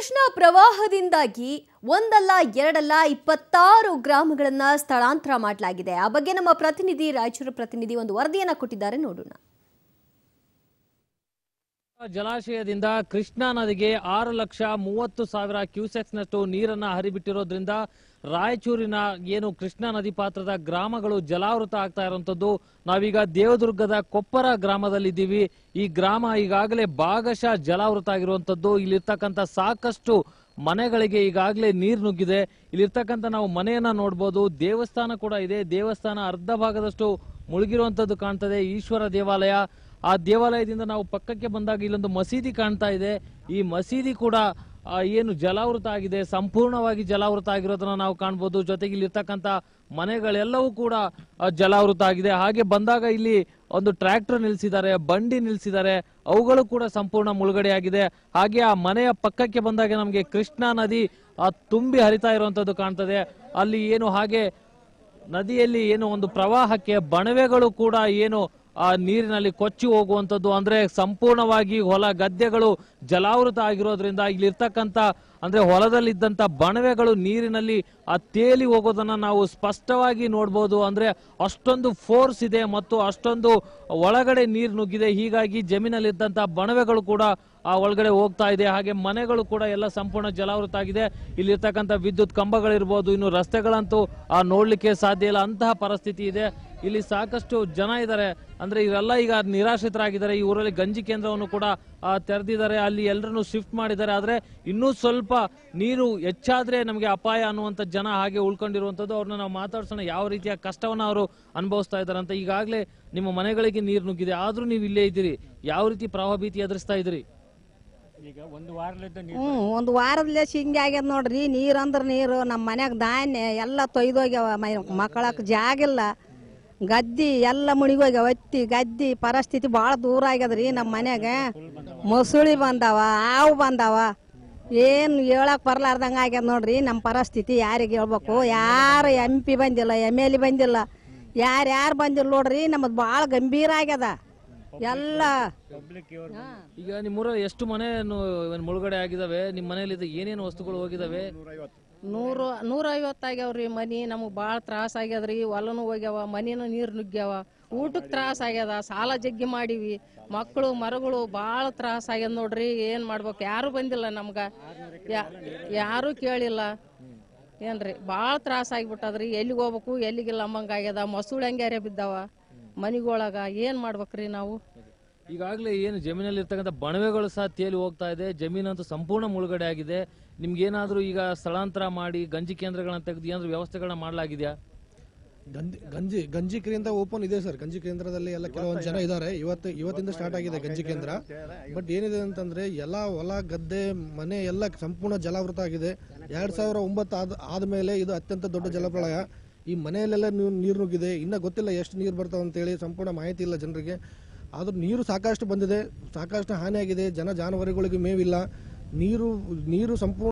ಕೃಷ್ಣ ಪ್ರವಾಹದಿಂದಾಗಿ ಒಂದಲ್ಲ ಎರಡಲ್ಲ ಇಪ್ಪತ್ತಾರು ಗ್ರಾಮಗಳನ್ನ ಸ್ಥಳಾಂತರ ಮಾಡಲಾಗಿದೆ ಆ ಬಗ್ಗೆ ನಮ್ಮ ಪ್ರತಿನಿಧಿ ರಾಯಚೂರು ಪ್ರತಿನಿಧಿ ಒಂದು ವರದಿಯನ್ನ ಕೊಟ್ಟಿದ್ದಾರೆ ನೋಡೋಣ ಜಲಾಶಯದಿಂದ ಕೃಷ್ಣಾ ನದಿಗೆ ಆರು ಲಕ್ಷ ಮೂವತ್ತು ಸಾವಿರ ಕ್ಯೂಸೆಕ್ಸ್ನಷ್ಟು ನೀರನ್ನ ಹರಿಬಿಟ್ಟಿರೋದ್ರಿಂದ ರಾಯಚೂರಿನ ಏನು ಕೃಷ್ಣಾ ನದಿ ಪಾತ್ರದ ಗ್ರಾಮಗಳು ಜಲಾವೃತ ಆಗ್ತಾ ಇರುವಂತದ್ದು ನಾವೀಗ ದೇವದುರ್ಗದ ಕೊಪ್ಪರ ಗ್ರಾಮದಲ್ಲಿದ್ದೀವಿ ಈ ಗ್ರಾಮ ಈಗಾಗಲೇ ಭಾಗಶಃ ಜಲಾವೃತ ಆಗಿರುವಂತದ್ದು ಇಲ್ಲಿರ್ತಕ್ಕಂಥ ಸಾಕಷ್ಟು ಮನೆಗಳಿಗೆ ಈಗಾಗಲೇ ನೀರು ನುಗ್ಗಿದೆ ಇಲ್ಲಿರ್ತಕ್ಕಂಥ ನಾವು ಮನೆಯನ್ನ ನೋಡ್ಬೋದು ದೇವಸ್ಥಾನ ಕೂಡ ಇದೆ ದೇವಸ್ಥಾನ ಅರ್ಧ ಭಾಗದಷ್ಟು ಮುಳುಗಿರುವಂತದ್ದು ಕಾಣ್ತದೆ ಈಶ್ವರ ದೇವಾಲಯ ಆ ದೇವಾಲಯದಿಂದ ನಾವು ಪಕ್ಕಕ್ಕೆ ಬಂದಾಗ ಇಲ್ಲೊಂದು ಮಸೀದಿ ಕಾಣ್ತಾ ಇದೆ ಈ ಮಸೀದಿ ಕೂಡ ಆ, ಏನು ಜಲಾವೃತ ಆಗಿದೆ ಸಂಪೂರ್ಣವಾಗಿ ಜಲಾವೃತ ಆಗಿರೋದನ್ನ ನಾವು ಕಾಣ್ಬೋದು ಜೊತೆಗೆ ಇಲ್ಲಿರ್ತಕ್ಕಂಥ ಮನೆಗಳೆಲ್ಲವೂ ಕೂಡ ಆ, ಜಲಾವೃತ ಆಗಿದೆ ಹಾಗೆ ಬಂದಾಗ ಇಲ್ಲಿ ಒಂದು ಟ್ರ್ಯಾಕ್ಟರ್ ನಿಲ್ಸಿದ್ದಾರೆ ಬಂಡಿ ನಿಲ್ಸಿದ್ದಾರೆ ಅವುಗಳು ಕೂಡ ಸಂಪೂರ್ಣ ಮುಳುಗಡೆ ಆಗಿದೆ ಹಾಗೆ ಆ ಮನೆಯ ಪಕ್ಕಕ್ಕೆ ಬಂದಾಗ ನಮಗೆ ಕೃಷ್ಣಾ ನದಿ ಆ, ತುಂಬಿ ಹರಿತಾ ಇರುವಂತದ್ದು ಕಾಣ್ತದೆ ಅಲ್ಲಿ ಏನು ಹಾಗೆ ನದಿಯಲ್ಲಿ ಏನು ಒಂದು ಪ್ರವಾಹಕ್ಕೆ ಬಣವೆಗಳು ಕೂಡ ಏನು ಆ ನೀರಿನಲ್ಲಿ ಕೊಚ್ಚಿ ಹೋಗುವಂತದ್ದು ಅಂದ್ರೆ ಸಂಪೂರ್ಣವಾಗಿ ಹೊಲ ಗದ್ದೆಗಳು ಜಲಾವೃತ ಆಗಿರೋದ್ರಿಂದ ಇಲ್ಲಿರ್ತಕ್ಕಂಥ ಅಂದ್ರೆ ಹೊಲದಲ್ಲಿದ್ದಂತ ಬಣವೆಗಳು ನೀರಿನಲ್ಲಿ ಆ ತೇಲಿ ಹೋಗೋದನ್ನ ನಾವು ಸ್ಪಷ್ಟವಾಗಿ ನೋಡ್ಬೋದು ಅಂದ್ರೆ ಅಷ್ಟೊಂದು ಫೋರ್ಸ್ ಇದೆ ಮತ್ತು ಅಷ್ಟೊಂದು ಒಳಗಡೆ ನೀರು ನುಗ್ಗಿದೆ ಹೀಗಾಗಿ ಜಮೀನಲ್ಲಿದ್ದಂತ ಬಣವೆಗಳು ಕೂಡ ಆ ಒಳಗಡೆ ಹೋಗ್ತಾ ಇದೆ ಹಾಗೆ ಮನೆಗಳು ಕೂಡ ಎಲ್ಲ ಸಂಪೂರ್ಣ ಜಲಾವೃತ ಆಗಿದೆ ಇಲ್ಲಿರ್ತಕ್ಕಂಥ ವಿದ್ಯುತ್ ಕಂಬಗಳಿರ್ಬೋದು ಇನ್ನು ರಸ್ತೆಗಳಂತೂ ಆ ನೋಡ್ಲಿಕ್ಕೆ ಸಾಧ್ಯ ಇಲ್ಲ ಅಂತಹ ಪರಿಸ್ಥಿತಿ ಇದೆ ಇಲ್ಲಿ ಸಾಕಷ್ಟು ಜನ ಇದ್ದಾರೆ ಅಂದ್ರೆ ಇವರೆಲ್ಲ ಈಗ ನಿರಾಶ್ರಿತರಾಗಿದ್ದಾರೆ ಈ ಊರಲ್ಲಿ ಗಂಜಿ ಕೇಂದ್ರವನ್ನು ಕೂಡ ಆ, ತೆರೆದಿದ್ದಾರೆ ಅಲ್ಲಿ ಎಲ್ಲರನ್ನು ಶಿಫ್ಟ್ ಮಾಡಿದ್ದಾರೆ ಆದ್ರೆ ಇನ್ನೂ ಸ್ವಲ್ಪ ನೀರು ಹೆಚ್ಚಾದ್ರೆ ನಮಗೆ ಅಪಾಯ ಅನ್ನುವಂಥ ಜನ ಹಾಗೆ ಉಳ್ಕೊಂಡಿರುವಂತದ್ದು ಅವ್ರನ್ನ ನಾವು ಮಾತಾಡ್ಸೋಣ ಯಾವ ರೀತಿಯ ಕಷ್ಟವನ್ನ ಅವರು ಅನುಭವಿಸ್ತಾ ಇದ್ದಾರೆ ಅಂತ ಈಗಾಗಲೇ ನಿಮ್ಮ ಮನೆಗಳಿಗೆ ನೀರು ನುಗ್ಗಿದೆ ಆದ್ರೂ ನೀವು ಇಲ್ಲೇ ಇದ್ದೀರಿ ಯಾವ ರೀತಿ ಪ್ರವಾಹ ಭೀತಿ ಎದುರಿಸ್ತಾ ಇದ್ರಿ ಈಗ ಒಂದು ವಾರಲಿದ್ದ ನೀರು ಹ್ಞೂ ಒಂದು ವಾರದಲ್ಲೇ ಹಿಂಗೆ ಆಗ್ಯದ ನೋಡ್ರಿ ನೀರು ಅಂದ್ರೆ ನೀರು ನಮ್ಮ ಮನ್ಯಾಗ ಧಾನ್ಯ ಎಲ್ಲ ತೊಯ್ದೋಗ್ಯಾವ ಮಕ್ಕಳಕ್ಕೆ ಜಾಗಿಲ್ಲ ಗದ್ದಿ ಎಲ್ಲ ಮುಣಿಗೋಗ್ಯಾವ ಹತ್ತಿ ಗದ್ದಿ ಪರಿಸ್ಥಿತಿ ಭಾಳ ದೂರ ಆಗ್ಯದ್ರಿ ನಮ್ಮ ಮನ್ಯಾಗ ಮೊಸುಳಿ ಬಂದಾವ ಹಾವು ಬಂದಾವ ಏನು ಹೇಳಕ್ ಬರ್ಲಾರ್ದಂಗೆ ಆಗ್ಯದ ನೋಡ್ರಿ ನಮ್ಮ ಪರಿಸ್ಥಿತಿ ಯಾರಿಗೆ ಹೇಳ್ಬೇಕು ಯಾರು ಎಂ ಪಿ ಬಂದಿಲ್ಲ ಎಮ್ ಎಲ್ ಎ ಬಂದಿಲ್ಲ ಯಾರು ಯಾರು ಬಂದಿಲ್ಲ ನೋಡ್ರಿ ನಮ್ಮದು ಭಾಳ ಗಂಭೀರ ಆಗ್ಯದ ಎಲ್ಲ ಪಬ್ಲಿಕ್ ಇವ್ರು ಈಗ ನಿಮ್ಮೂರಲ್ಲಿ ಎಷ್ಟು ಮನೆ ಮುಳುಗಡೆ ಆಗಿದಾವೆ ನಿಮ್ಮ ಮನೆಯಲ್ಲಿ ಏನೇನು ವಸ್ತುಗಳು ಹೋಗಿದಾವೆ ನೂರು ನೂರ ಐವತ್ತಾಗ್ಯಾವ್ರಿ ಮನಿ ನಮಗೆ ಭಾಳ ತ್ರಾಸ ಆಗ್ಯದ್ರಿ ಹೊಲನು ಹೋಗ್ಯಾವ ಮನಿನೂ ನೀರು ನುಗ್ಗ್ಯಾವ ಊಟಕ್ಕೆ ತ್ರಾಸ ಆಗ್ಯದ ಸಾಲ ಜಗ್ಗಿ ಮಾಡೀವಿ ಮಕ್ಕಳು ಮರಗಳು ಭಾಳ ತ್ರಾಸ ಆಗ್ಯದ ನೋಡ್ರಿ ಏನ್ ಮಾಡ್ಬೇಕು ಯಾರು ಬಂದಿಲ್ಲ ನಮ್ಗ ಯಾ- ಯಾರು ಕೇಳಿಲ್ಲ ಏನ್ರಿ ಭಾಳ ತ್ರಾಸ ಆಗಿಬಿಟ್ಟದ್ರಿ ಎಲ್ಲಿಗೆ ಹೋಗ್ಬೇಕು ಎಲ್ಲಿಗಿಲ್ಲ ಅಂಬಂಗ ಆಗ್ಯದ ಮಸೂಳೆ ಹಂಗ್ಯಾರೆ ಬಿದ್ದಾವ ಮನಿಗೊಳಗ ಏನ್ ಮಾಡ್ಬೇಕ್ರಿ ನಾವು ಈಗಾಗಲೇ ಏನು ಜಮೀನಲ್ಲಿ ಇರ್ತಕ್ಕಂಥ ಬಣವೆಗಳು ಸಹ ತೇಲಿ ಹೋಗ್ತಾ ಇದೆ ಜಮೀನಂತೂ ಸಂಪೂರ್ಣ ಮುಳುಗಡೆ ಆಗಿದೆ ನಿಮ್ಗೇನಾದ್ರೂ ಈಗ ಸ್ಥಳಾಂತರ ಮಾಡಿ ಗಂಜಿ ಕೇಂದ್ರಗಳನ್ನ ತೆಗೆದು ಏನಾದ್ರು ವ್ಯವಸ್ಥೆಗಳನ್ನ ಮಾಡಲಾಗಿದೆಯಾ ಗಂಜಿ ಗಂಜಿ ಗಂಜಿ ಕೇಂದ್ರ ಓಪನ್ ಇದೆ ಸರ್ ಗಂಜಿ ಕೇಂದ್ರದಲ್ಲಿ ಎಲ್ಲ ಕೆಲವೊಂದು ಜನ ಇದ್ದಾರೆ ಇವತ್ತು ಇವತ್ತಿಂದ ಸ್ಟಾರ್ಟ್ ಆಗಿದೆ ಗಂಜಿ ಕೇಂದ್ರ ಬಟ್ ಏನಿದೆ ಅಂತಂದ್ರೆ ಎಲ್ಲ ಹೊಲ ಗದ್ದೆ ಮನೆ ಎಲ್ಲ ಸಂಪೂರ್ಣ ಜಲಾವೃತ ಆಗಿದೆ ಎರಡ್ ಸಾವಿರ ಒಂಬತ್ತು ಆದ ಆದ್ಮೇಲೆ ಇದು ಅತ್ಯಂತ ದೊಡ್ಡ ಜಲಪ್ರಳಯ ಈ ಮನೆಯಲ್ಲೆಲ್ಲ ನೀರು ನೀರು ನುಗ್ಗಿದೆ ಇನ್ನ ಗೊತ್ತಿಲ್ಲ ಎಷ್ಟು ನೀರು ಬರ್ತಾವ ಅಂತೇಳಿ ಸಂಪೂರ್ಣ ಮಾಹಿತಿ ಇಲ್ಲ ಜನರಿಗೆ ಆದ್ರೂ ನೀರು ಸಾಕಷ್ಟು ಬಂದಿದೆ ಸಾಕಷ್ಟು ಹಾನಿಯಾಗಿದೆ ಜನ ಜಾನುವಾರುಗಳಿಗೆ ಮೇವಿಲ್ಲ ನೀರು ನೀರು ಸಂಪೂರ್ಣ